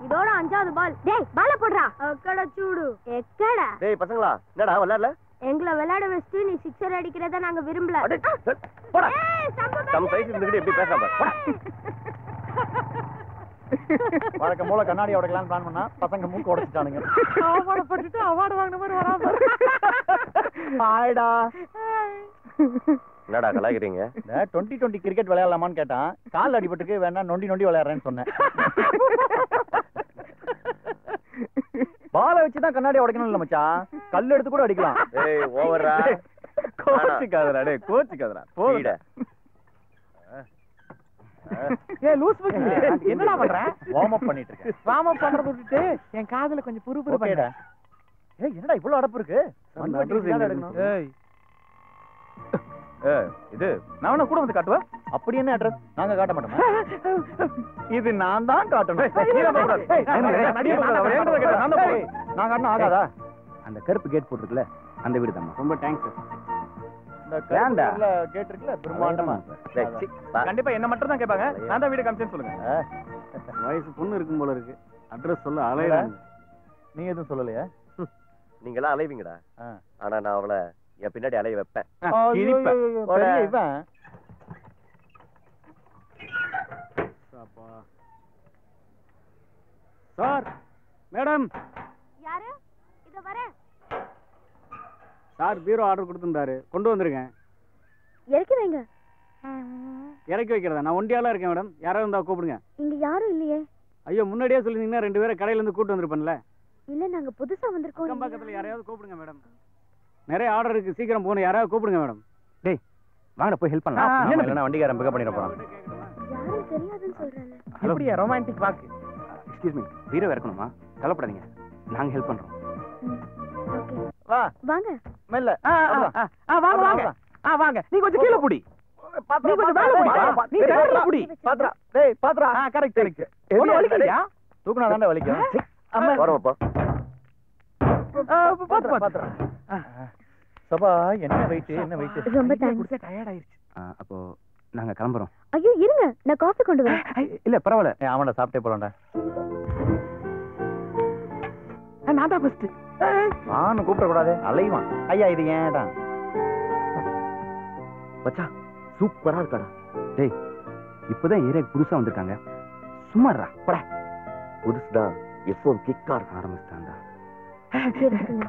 இதோட அஞ்சாவது பால் டேய் பால போடுறா எக்கட சூடு எக்கடா டேய் பசங்களா என்னடா விளையாடல எங்களை விளையாட வச்சுட்டு நீ சிக்ஸர் அடிக்கிறத நாங்க விரும்பல அடே, போடா ஏய், சம்பு நம்ம சைஸ் இருந்துகிட்டு எப்படி பேசாம பாரு. போடா வழக்கம் போல கண்ணாடி உடைக்கலாம்னு பிளான் பண்ணா பசங்க மூக்கு உடைச்சிட்டானுங்க அவமானப்பட்டுட்டு அவார்டு வாங்கின மாதிரி வராம ஆயிடா என்னடா கலாய்க்கிறீங்க இந்த டுவெண்ட்டி டுவெண்ட்டி கிரிக்கெட் விளையாடலாமான்னு கேட்டான் கால் அடிபட்டுக்கு வேணா நொண்டி நொண்டி விளையாடுறேன்னு சொன்னேன் பாலை வச்சு தான் கண்ணாடி உடைக்கணும் இல்ல மச்சான் கல் எடுத்து கூட அடிக்கலாம் ஏய் ஓவரா கோச்சிக்காதடா டேய் கோச்சிக்காதடா வீட ஏ லூஸ் பக்கி என்னடா பண்ற வார்ம் அப் பண்ணிட்டு இருக்கேன் வார்ம் அப் பண்றத விட்டுட்டு என் காதுல கொஞ்சம் புரு ஓகேடா ஏய் என்னடா இவ்வளவு அடப்பு இருக்கு மண்வெட்டி இதுதானே எடுக்கணும். ஏய் இது நான் வேணா கூட வந்து காட்டுவேன் அப்படி என்ன அட்ரஸ் நாங்க காட்ட மாட்டோமா இது நான் தான் காட்டணும் நீ தான் போகக்கூடாது. ஏய், நான் ஏய், தான் நடிகை நான் தான் போகக்கூடாது. அவர் என்கிட்ட கேட்டா நான் தான் ஏய், போகணும். நான் காட்டினா ஆகாதா அந்த கருப்பு கேட் போட்டிருக்குல்ல அந்த வீடு தான் ரொம்ப தேங்க்ஸ் இந்த ஏன்டா? கருப்புல கேட் இருக்குல்ல பிரம்மாண்டமா டேய், சீ, வா. கண்டிப்பா என்ன மட்டும் தான் கேட்பாங்க நான் தான் வீடு காமிச்சேன்னு சொல்லுங்க வயசு பொண்ணு இருக்கும் போல இருக்கு அட்ரஸ் சொல்ல அலையறாங்க. நீ எதுவும் சொல்லலையா நீங்களாம் அலைவீங்கடா ஆ. ஆனா நான் அவளை என் பின்னாடி அலைய வைப்பேன் கிழிப்ப. போடா. பெரிய இவன் சார் மேடம் யாரு இத வரேன் சார் பீரோ ஆர்டர் கொடுத்துருந்தாரு கொண்டு வந்திருக்கேன் இறக்கி வைங்க இறக்கி வைக்கிறதா நான் ஒண்டியாலாம் இருக்கேன் மேடம் யாராவது இருந்தா கூப்பிடுங்க இங்க யாரும் இல்லையே ஐயோ முன்னாடியே சொல்லியிருந்தீங்கன்னா ரெண்டு பேரை கடையில இருந்து கூட்டு வந்திருப்பேன்ல இல்ல நாங்க புதுசா வந்திருக்கோம் அக்கம் பக்கத்துல யாரையாவது கூப்பிடுங்க மேடம் நிறைய ஆர்டர் இருக்கு சீக்கிரம் போகணும் யாராவது கூப்பிடுங்க மேடம் டேய் வாங்கடா போய் ஹெல்ப் பண்ணலாம். என்ன இல்லைன்னா வண்டிக்காரன் பிக்கப் பண்ணிட போறான். யாரும் தெரியாதுன்னு சொல்றாங்க இப்படியா ரொமான்டிக் வாக்கு எக்ஸ்கியூஸ் மீ பீரோ இறக்கணுமா கவலைப்படாதீங்க நாங்க ஹெல்ப் பண்றோம் ஓகே வா வாங்க மெல்ல ஆ, ஆ, ஆ, ஆ, வாங்க வாங்க ஆ வாங்க நீ கொஞ்சம் கீழே புடி நீ கொஞ்சம் மேல புடி நீ மேல புடி பாத்ரா டேய் பாத்ரா ஆ கரெக்ட் கரெக்ட் ஒண்ணு வலிக்கலையா தூக்குனா தாண்டா வலிக்கும் அம்மா வரமாப்பா ஆ, பாத்து பாத்து பாத்ரா சபா என்ன வெயிட் என்ன வெயிட் ரொம்ப தேங்க்ஸ் டயர்ட் ஆயிருச்சு அப்போ நாங்க கிளம்புறோம் ஐயோ இருங்க நான் காஃபி கொண்டு வரேன் இல்ல பரவாயில்ல ஏய் அவன்டா சாப்பிட்டே போலாம்டா நான் தான் ஃபர்ஸ்ட் வான்னு கூப்பிட கூடாது அலைவான் ஐயா இது ஏன்டா மச்சான் சூப்பரா இருக்காடா டேய் இப்போதான் ஏரியாக்கு புதுசா வந்திருக்காங்க சும்மாறா பட புதுசுதான் எஃப்எம் கிக்கா இருக்கும் ஆரம்பிச்சிட்டாண்டா இருக்குங்க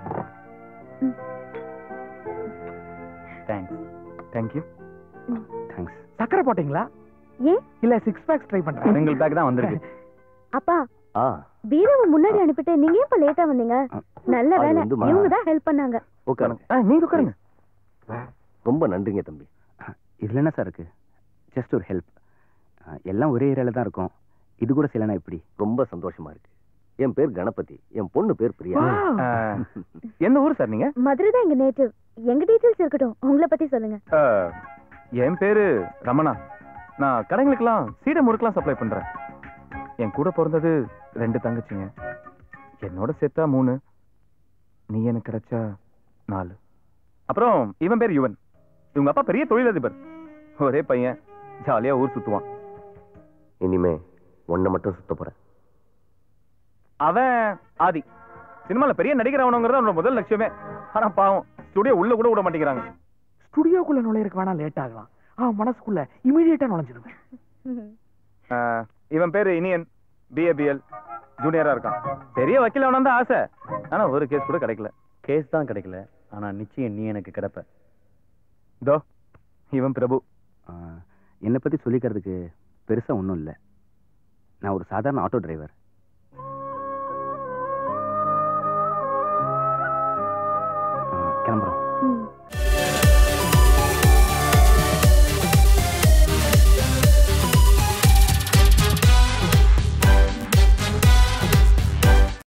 தேங்க்ஸ் தேங்க் யூ தேங்க்ஸ் சக்கரை போட்டீங்களா ஏன் இல்ல சிக்ஸ் பேக்ஸ் ட்ரை பண்றேன் சிங்கிள் பேக் தான் வந்திருக்கு அப்பா ஆ பீரோவை முன்னாடி அனுப்பிட்டு நீங்க ஏன் இப்ப லேட்டா வந்தீங்க நல்ல அது வேலை வந்துமா. இவங்க தான் ஹெல்ப் பண்ணாங்க உட்காருங்க ஆ, நீங்க உட்காருங்க ரொம்ப நன்றிங்க தம்பி இதுல என்ன சார் இருக்கு ஜஸ்ட் ஒரு ஹெல்ப் எல்லாம் ஒரே ஏரியால தான் இருக்கும் இது கூட செய்யலனா எப்படி ரொம்ப சந்தோஷமா இருக்கு என் பேர் கணபதி என் பொண்ணு பேர் பிரியா Wow. அஹ், எந்த ஊர் சார் நீங்க மதுரை தான் எங்க நேட்டிவ் எங்க டீடைல்ஸ் இருக்கட்டும் உங்களை பத்தி சொல்லுங்க அஹ், என் பேரு ரமணா நான் கடைங்களுக்கெல்லாம் சீடை முறுக்கெல்லாம் சப்ளை பண்றேன் என் கூட பிறந்தது ரெண்டு தங்கச்சிங்க என்னோட சேர்த்தா மூணு நீ எனக்கு கிடைச்சா நாலு அப்புறம் இவன் பேர் யுவன் இவங்க அப்பா பெரிய தொழிலதிபர் ஒரே பையன் ஜாலியா ஊர் சுத்துவான் இனிமே ஒன்ன மட்டும் சுத்த போறேன் அவன் ஆதி சினிமால பெரிய நடிகர் ஆகணுங்கிறது அவனோட முதல் லட்சியமே ஆனா பாவம் ஸ்டுடியோ உள்ள கூட விட மாட்டேங்கிறாங்க ஸ்டுடியோக்குள்ள நுழையறதுக்கு வேணா லேட் ஆகலாம் அவன் மனசுக்குள்ள இமிடியேட்டா நுழைஞ்சிருவேன் ஆஹ், இவன் பேரு இனியன் பிஏபிஎல் ஜூனியரா இருக்கான் பெரிய வக்கீல் அவனா தான் ஆசை ஆனா ஒரு கேஸ் கூட கிடைக்கல கேஸ் தான் கிடைக்கல ஆனா நிச்சயம் நீ எனக்கு கிடப்ப இதோ இவன் பிரபு என்னை பத்தி சொல்லிக்கிறதுக்கு பெருசா ஒன்றும் இல்லை நான் ஒரு சாதாரண ஆட்டோ டிரைவர்